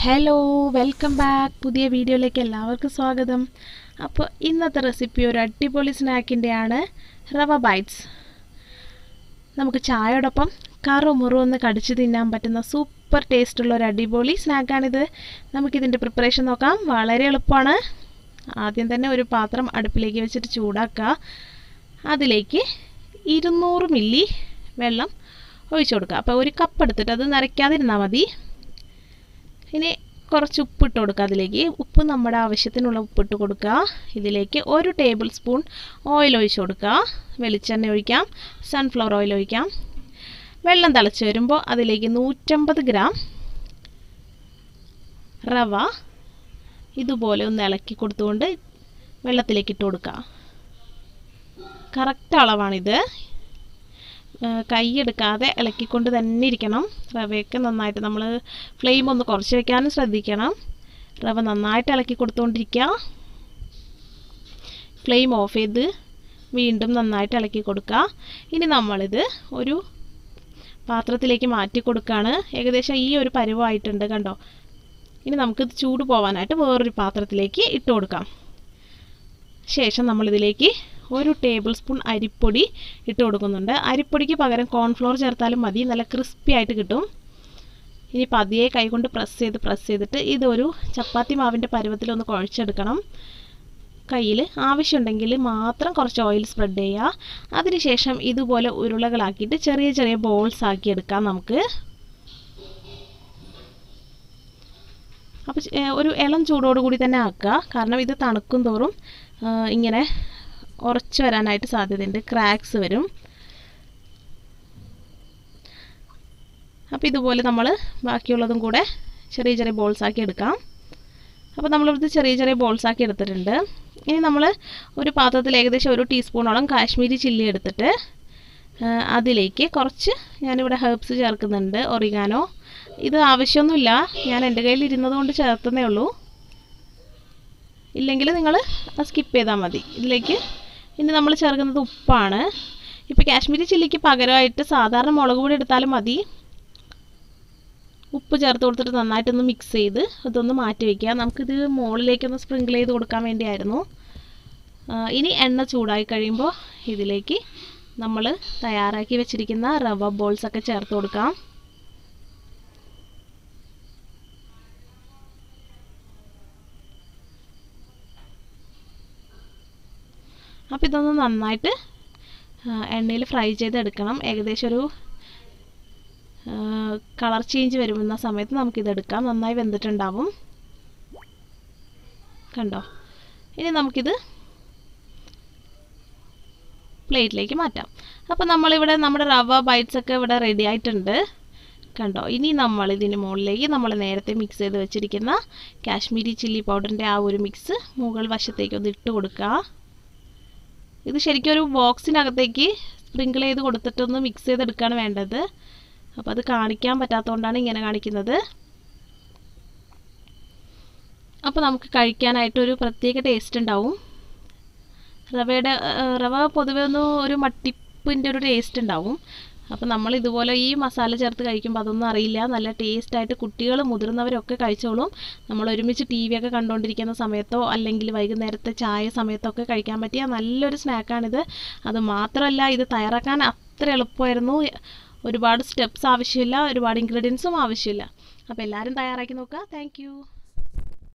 hello welcome back പുതിയ വീഡിയോയിലേക്ക് എല്ലാവർക്കും സ്വാഗതം അപ്പോൾ ഇന്നത്തെ റെസിപ്പി ഒരു അടിപൊളി സ്നാക്കിൻ്റെയാണ് റവ ബൈറ്റ്സ് നമുക്ക് ചായയോടൊപ്പം കറു മുറു ഒന്ന് കടിച്ച് തിന്നാൻ പറ്റുന്ന സൂപ്പർ ടേസ്റ്റുള്ള ഒരു അടിപൊളി സ്നാക്കാണിത് നമുക്കിതിൻ്റെ പ്രിപ്പറേഷൻ നോക്കാം വളരെ എളുപ്പമാണ് ആദ്യം തന്നെ ഒരു പാത്രം അടുപ്പിലേക്ക് വെച്ചിട്ട് ചൂടാക്കുക അതിലേക്ക് ഇരുന്നൂറ് മില്ലി വെള്ളം ഒഴിച്ചു കൊടുക്കുക അപ്പോൾ ഒരു കപ്പ് എടുത്തിട്ട് അത് നിറയ്ക്കാതിരുന്നാൽ മതി ഇനി കുറച്ച് ഉപ്പിട്ട് കൊടുക്കുക അതിലേക്ക് ഉപ്പ് നമ്മുടെ ആവശ്യത്തിനുള്ള ഉപ്പിട്ട് കൊടുക്കുക ഇതിലേക്ക് ഒരു ടേബിൾ സ്പൂൺ ഓയിൽ ഒഴിച്ച് കൊടുക്കുക വെളിച്ചെണ്ണ ഒഴിക്കാം സൺഫ്ലവർ ഓയിൽ ഒഴിക്കാം വെള്ളം തിളച്ച് വരുമ്പോൾ അതിലേക്ക് നൂറ്റമ്പത് ഗ്രാം റവ ഇതുപോലെ ഒന്ന് ഇളക്കി കൊടുത്തുകൊണ്ട് വെള്ളത്തിലേക്ക് ഇട്ട് കൊടുക്കുക കറക്റ്റ് അളവാണിത് കൈയെടുക്കാതെ ഇളക്കിക്കൊണ്ട് തന്നെ ഇരിക്കണം റവയൊക്കെ നന്നായിട്ട് നമ്മൾ ഫ്ലെയിം ഒന്ന് കുറച്ച് വെക്കാനും ശ്രദ്ധിക്കണം റവ നന്നായിട്ട് ഇളക്കി കൊടുത്തുകൊണ്ടിരിക്കുക ഫ്ലെയിം ഓഫ് ചെയ്ത് വീണ്ടും നന്നായിട്ട് ഇളക്കി കൊടുക്കുക ഇനി നമ്മളിത് ഒരു പാത്രത്തിലേക്ക് മാറ്റി കൊടുക്കുകയാണ് ഏകദേശം ഈ ഒരു പരുവമായിട്ടുണ്ട് കണ്ടോ ഇനി നമുക്കിത് ചൂട് പോകാനായിട്ട് വേറൊരു പാത്രത്തിലേക്ക് ഇട്ട് കൊടുക്കാം ശേഷം നമ്മളിതിലേക്ക് ഒരു ടേബിൾ സ്പൂൺ അരിപ്പൊടി ഇട്ട് കൊടുക്കുന്നുണ്ട് അരിപ്പൊടിക്ക് പകരം കോൺഫ്ലോർ ചേർത്താലും മതി നല്ല ക്രിസ്പി ആയിട്ട് കിട്ടും ഇനി പതിയെ കൈകൊണ്ട് പ്രസ് ചെയ്ത് പ്രസ് ചെയ്തിട്ട് ഇതൊരു ചപ്പാത്തി മാവിൻ്റെ പരുവത്തിലൊന്ന് കുഴച്ചെടുക്കണം കയ്യിൽ ആവശ്യമുണ്ടെങ്കിൽ മാത്രം കുറച്ച് ഓയിൽ സ്പ്രെഡ് ചെയ്യുക അതിനുശേഷം ഇതുപോലെ ഉരുളകളാക്കിയിട്ട് ചെറിയ ചെറിയ ബോൾസ് ആക്കി എടുക്കാം നമുക്ക് അപ്പോൾ ഒരു ഇളം ചൂടോടുകൂടി തന്നെ ആക്കുക കാരണം ഇത് തണുക്കും തോറും ഇങ്ങനെ ഉറച്ചു വരാനായിട്ട് സാധ്യതയുണ്ട് ക്രാക്സ് വരും അപ്പോൾ ഇതുപോലെ നമ്മൾ ബാക്കിയുള്ളതും കൂടെ ചെറിയ ചെറിയ ബോൾസ് ആക്കി എടുക്കാം അപ്പോൾ നമ്മളിവിടുത്തെ ചെറിയ ചെറിയ ബോൾസ് ആക്കി എടുത്തിട്ടുണ്ട് ഇനി നമ്മൾ ഒരു പാത്രത്തിൽ ഏകദേശം ഒരു ടീസ്പൂണോളം കാശ്മീരി ചില്ലി എടുത്തിട്ട് അതിലേക്ക് കുറച്ച് ഞാനിവിടെ ഹെർബ്സ് ചേർക്കുന്നുണ്ട് ഒറിഗാനോ ഇത് ആവശ്യമൊന്നുമില്ല ഞാൻ എൻ്റെ കയ്യിൽ ഇരുന്നത് കൊണ്ട് ചേർത്തതേ ഉള്ളൂ ഇല്ലെങ്കിൽ നിങ്ങൾ സ്കിപ്പ് ചെയ്താൽ മതി ഇതിലേക്ക് ഇനി നമ്മൾ ചേർക്കുന്നത് ഉപ്പാണ് ഇപ്പോൾ കാശ്മീരി ചില്ലിക്ക് പകരമായിട്ട് സാധാരണ മുളക് പൊടി എടുത്താലും മതി ഉപ്പ് ചേർത്ത് കൊടുത്തിട്ട് നന്നായിട്ടൊന്ന് മിക്സ് ചെയ്ത് അതൊന്ന് മാറ്റി വയ്ക്കുക നമുക്കിത് മുകളിലേക്കൊന്ന് സ്പ്രിങ്കിൾ ചെയ്ത് കൊടുക്കാൻ വേണ്ടിയായിരുന്നു ഇനി എണ്ണ ചൂടായി കഴിയുമ്പോൾ ഇതിലേക്ക് നമ്മൾ തയ്യാറാക്കി വെച്ചിരിക്കുന്ന റവ ബോൾസൊക്കെ ചേർത്ത് കൊടുക്കാം അപ്പോൾ ഇതൊന്ന് നന്നായിട്ട് എണ്ണയിൽ ഫ്രൈ ചെയ്തെടുക്കണം ഏകദേശം ഒരു കളർ ചേഞ്ച് വരുന്ന സമയത്ത് നമുക്കിതെടുക്കാം നന്നായി വെന്തിട്ടുണ്ടാവും കണ്ടോ ഇനി നമുക്കിത് പ്ലേറ്റിലേക്ക് മാറ്റാം അപ്പോൾ നമ്മളിവിടെ നമ്മുടെ റവ ബൈറ്റ്സ് ഒക്കെ ഇവിടെ റെഡി ആയിട്ടുണ്ട് കണ്ടോ ഇനി നമ്മൾ ഇതിന് മുകളിലേക്ക് നമ്മൾ നേരത്തെ മിക്സ് ചെയ്ത് വെച്ചിരിക്കുന്ന കാശ്മീരി ചില്ലി പൗഡറിൻ്റെ ആ ഒരു മിക്സ് മുകൾ വശത്തേക്ക് ഒന്ന് ഇട്ട് കൊടുക്കുക ഇത് ശരിക്കും ഒരു ബോക്സിനകത്തേക്ക് സ്പ്രിങ്കിൾ ചെയ്ത് കൊടുത്തിട്ടൊന്ന് മിക്സ് ചെയ്തെടുക്കുകയാണ് വേണ്ടത് അപ്പോൾ അത് കാണിക്കാൻ പറ്റാത്തതുകൊണ്ടാണ് ഇങ്ങനെ കാണിക്കുന്നത് അപ്പോൾ നമുക്ക് കഴിക്കാനായിട്ടൊരു പ്രത്യേക ടേസ്റ്റ് ഉണ്ടാവും റവയുടെ റവ പൊതുവെ ഒന്ന് ഒരു മട്ടിപ്പിൻ്റെ ഒരു ടേസ്റ്റ് ഉണ്ടാവും അപ്പോൾ നമ്മൾ ഇതുപോലെ ഈ മസാല ചേർത്ത് കഴിക്കുമ്പോൾ അതൊന്നും അറിയില്ല നല്ല ടേസ്റ്റായിട്ട് കുട്ടികൾ മുതിർന്നവരൊക്കെ കഴിച്ചോളും നമ്മൾ ഒരുമിച്ച് ടി വി ഒക്കെ കണ്ടുകൊണ്ടിരിക്കുന്ന സമയത്തോ അല്ലെങ്കിൽ വൈകുന്നേരത്തെ ചായ സമയത്തോ ഒക്കെ കഴിക്കാൻ പറ്റിയ നല്ലൊരു സ്നാക്കാണിത് അത് മാത്രമല്ല ഇത് തയ്യാറാക്കാൻ അത്ര എളുപ്പമായിരുന്നു ഒരുപാട് സ്റ്റെപ്സ് ആവശ്യമില്ല ഒരുപാട് ഇൻഗ്രീഡിയൻസും ആവശ്യമില്ല അപ്പോൾ എല്ലാവരും തയ്യാറാക്കി നോക്കുക താങ്ക്